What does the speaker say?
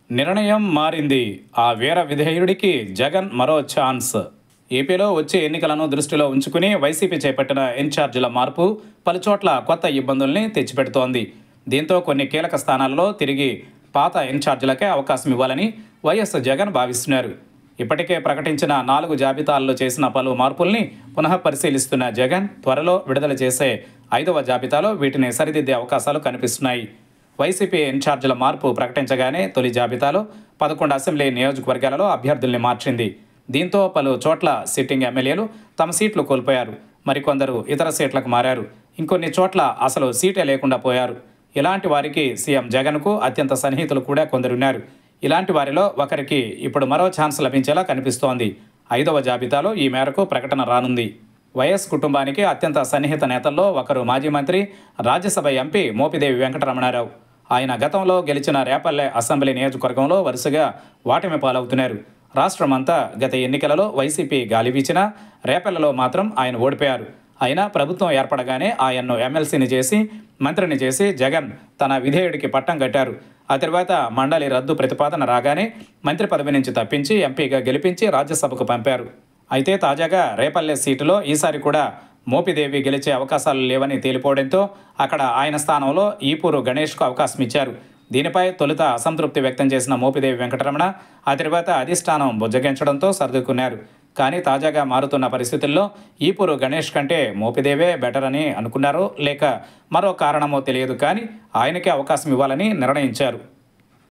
నిర్ణయం మారింది ఆ వీర విధేయుడికి జగన్ మరో ఛాన్స్ ఏపీలో వచ్చే ఎన్నికలను దృష్టిలో ఉంచుకుని వైసీపీ చేపట్టిన ఇన్ఛార్జీల మార్పు పలుచోట్ల కొత్త ఇబ్బందుల్ని తెచ్చిపెడుతోంది దీంతో కొన్ని కీలక స్థానాల్లో తిరిగి పాత ఇన్ఛార్జీలకే అవకాశం ఇవ్వాలని వైఎస్ జగన్ భావిస్తున్నారు ఇప్పటికే ప్రకటించిన నాలుగు జాబితాల్లో చేసిన పలు మార్పుల్ని పునః పరిశీలిస్తున్న జగన్ త్వరలో విడుదల చేసే ఐదవ జాబితాలో వీటిని సరిదిద్దే అవకాశాలు కనిపిస్తున్నాయి వైసీపీ ఇన్ఛార్జీల మార్పు ప్రకటించగానే తొలి జాబితాలో పదకొండు అసెంబ్లీ నియోజకవర్గాలలో అభ్యర్థుల్ని మార్చింది దీంతో పలు చోట్ల సిట్టింగ్ ఎమ్మెల్యేలు తమ సీట్లు కోల్పోయారు మరికొందరు ఇతర సీట్లకు మారారు ఇంకొన్ని చోట్ల అసలు సీటే లేకుండా పోయారు ఇలాంటి వారికి సీఎం జగన్కు అత్యంత సన్నిహితులు కూడా కొందరున్నారు ఇలాంటి వారిలో ఒకరికి ఇప్పుడు మరో ఛాన్స్ లభించేలా కనిపిస్తోంది ఐదవ జాబితాలో ఈ మేరకు ప్రకటన రానుంది వైఎస్ కుటుంబానికి అత్యంత సన్నిహిత నేతల్లో ఒకరు మాజీ మంత్రి రాజ్యసభ ఎంపీ మోపిదేవి వెంకటరమణారావు ఆయన గతంలో గెలిచిన రేపల్లె అసెంబ్లీ నియోజకవర్గంలో వరుసగా వాటమి పాలవుతున్నారు రాష్ట్రమంతా గత ఎన్నికలలో వైసీపీ గాలి వీచినా రేపల్లెలో మాత్రం ఆయన ఓడిపోయారు అయినా ప్రభుత్వం ఏర్పడగానే ఆయన్ను ఎమ్మెల్సీని చేసి మంత్రిని చేసి జగన్ తన విధేయుడికి పట్టం కట్టారు ఆ తర్వాత మండలి రద్దు ప్రతిపాదన రాగానే మంత్రి పదవి నుంచి తప్పించి ఎంపీగా గెలిపించి రాజ్యసభకు పంపారు అయితే తాజాగా రేపల్లె సీటులో ఈసారి కూడా మోపిదేవి గెలిచే అవకాశాలు లేవని తేలిపోవడంతో అక్కడ ఆయన స్థానంలో ఈపూరు గణేష్కు అవకాశం ఇచ్చారు దీనిపై తొలుత అసంతృప్తి వ్యక్తం చేసిన మోపిదేవి వెంకటరమణ ఆ తర్వాత అధిష్టానం బుజ్జగించడంతో సర్దుకున్నారు కానీ తాజాగా మారుతున్న పరిస్థితుల్లో ఈపూరు గణేష్ కంటే మోపిదేవే బెటర్ అని అనుకున్నారో లేక మరో కారణమో తెలియదు కానీ ఆయనకే అవకాశం ఇవ్వాలని నిర్ణయించారు